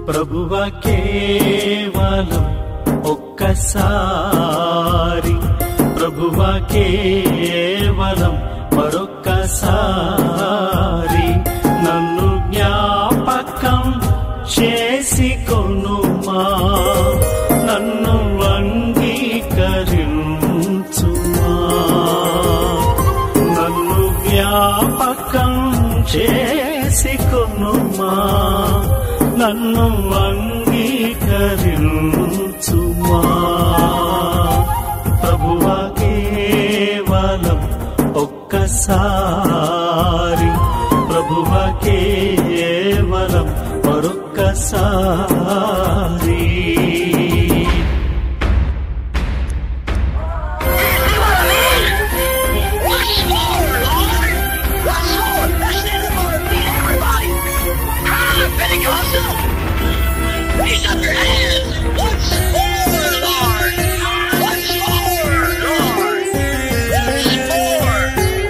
ప్రభువ కేవలం ఒక్కసారి ప్రభువ కేవలం మరొక్కసారి నన్ను జ్ఞాపకం చేసుకొనుమా నన్ను అంగీకరించుమా నన్ను జ్ఞాపకం చేసుకొనుమా నన్ను అంగీకరించుమా ప్రభువ కేవలం ఒక్కసారి ప్రభువ కేవలం మరొక్కసారి What's more, Lord? What's more? That's it. Everybody. Ah, Pentecostal. Raise up your hands. What's more, Lord? What's more, Lord? What's more?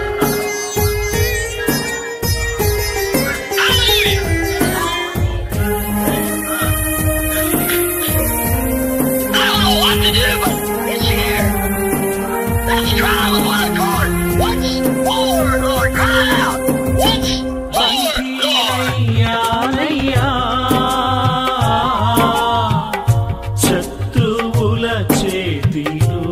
Hallelujah. I don't know what to do, but it's here. Let's try with one accord. What's more, Lord? Cry out. What's more, Lord? అయ్యానయ్యా శత్రువుల చేతిలో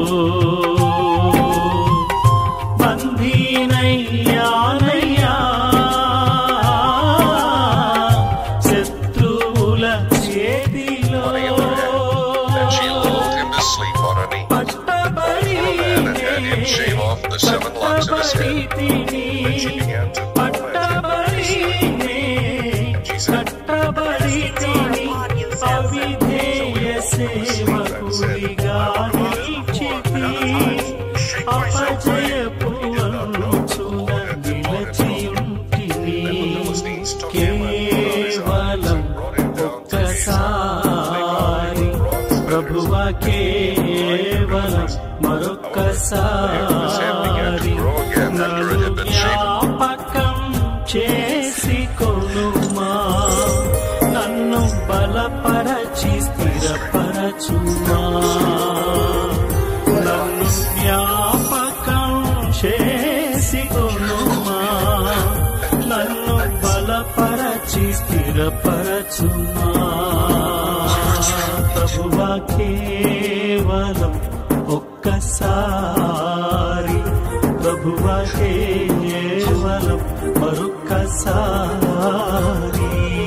బంధీనయ్యానయ్యా శత్రువుల చేతిలో And she lulled him to sleep on a knee. పట్టబడి And had him shave off the seven locks of his head. Then she began to పట్టబడి కట్టబడి తిని అవిధేయ సేవకుడిగా నిలిచితి అపజయపు అంచున నిలచి ఉంటిని కేవలం ఒక్కసారి ప్రభువ కేవలం మరొక్కసారి నన్ను జ్ఞాపకం చేసుకొనుమా నన్ను బలపరచి స్థిరపరచుమా నన్ను జ్ఞాపకం చేసుకొనుమా నన్ను బలపరచి స్థిరపరచుమా ప్రభువ కేవలం ఒక్కసారి ప్రభువ కేవలం మరొక్కసారి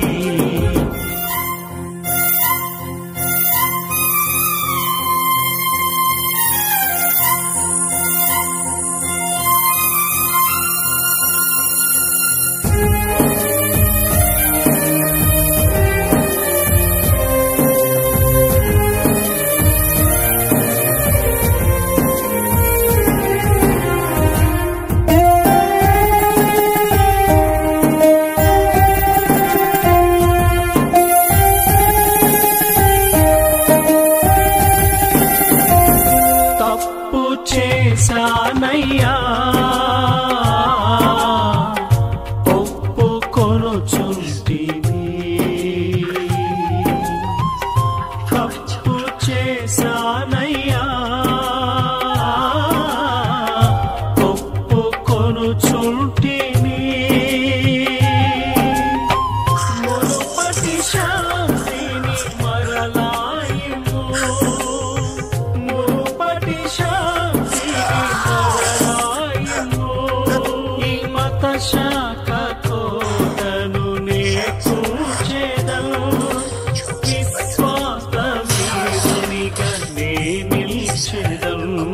తప్పు చేశానయ్యా ఒప్పుకొనుచుంటిని తప్పు చేశానయ్యా ఒప్పుకొనుచుంటిని మునుపటి శాంతిని మరలాయిము మునుపటి శాంతిని మరలాయిము ఈ మత శాఖ కోటను నే కూర్చెదను విశ్వాస వీరునిగా నే నిలిచెదను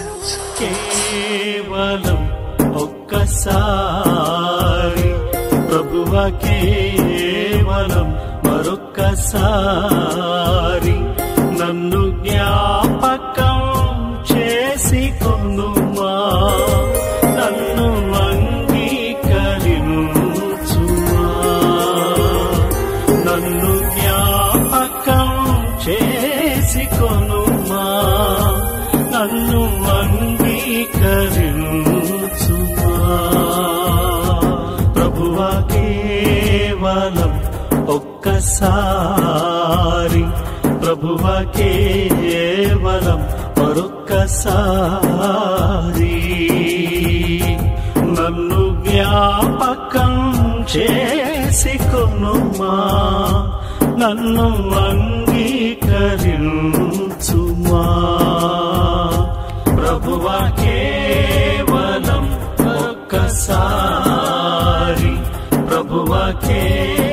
కేవలం ఒక్కసారి ప్రభువ కేవలం మరొక్కసారి నన్ను జ్ఞాపకం చేసుకొనుమా నన్ను అంగీకరించుమా నన్ను జ్ఞాపకం చేసుకొనుమా నన్ను అంగీకరించుమా ప్రభువ కేవలం ఒక్కసారి ప్రభువ కేవలం మరొక్కసారి నన్ను జ్ఞాపకం చేసుకొనుమా నన్ను అంగీకరించుమా ప్రభువ కేవలం ఒక్కసారి ప్రభువ కేవలం